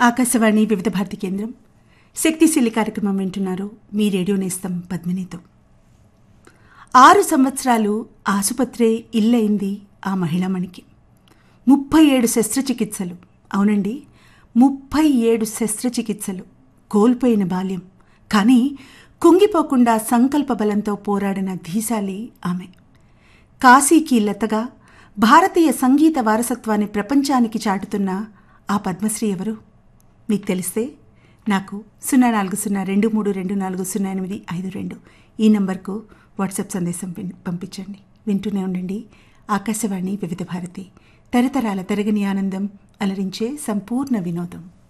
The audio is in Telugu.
ఆకాశవాణి వివిధ భారతి కేంద్రం శక్తిశీలి కార్యక్రమం వింటున్నారు మీ రేడియో నేస్తం పద్మినితో ఆరు సంవత్సరాలు ఆసుపత్రే ఇల్లయింది ఆ మహిళమణికి ముప్పై ఏడు శస్త్రచికిత్సలు అవునండి ముప్పై ఏడు శస్త్రచికిత్సలు కోల్పోయిన బాల్యం కానీ కుంగిపోకుండా సంకల్ప బలంతో పోరాడిన ధీశాలి ఆమె కాశీకి లతగా భారతీయ సంగీత వారసత్వాన్ని ప్రపంచానికి చాటుతున్న ఆ పద్మశ్రీ ఎవరు మీకు తెలిస్తే నాకు సున్నా నాలుగు సున్నా రెండు మూడు రెండు నాలుగు సున్నా ఎనిమిది ఐదు రెండు ఈ నంబర్కు వాట్సాప్ సందేశం పిన్- పంపించండి వింటూనే ఉండండి ఆకాశవాణి వివిధ భారతి తరతరాల తరగని ఆనందం అలరించే సంపూర్ణ వినోదం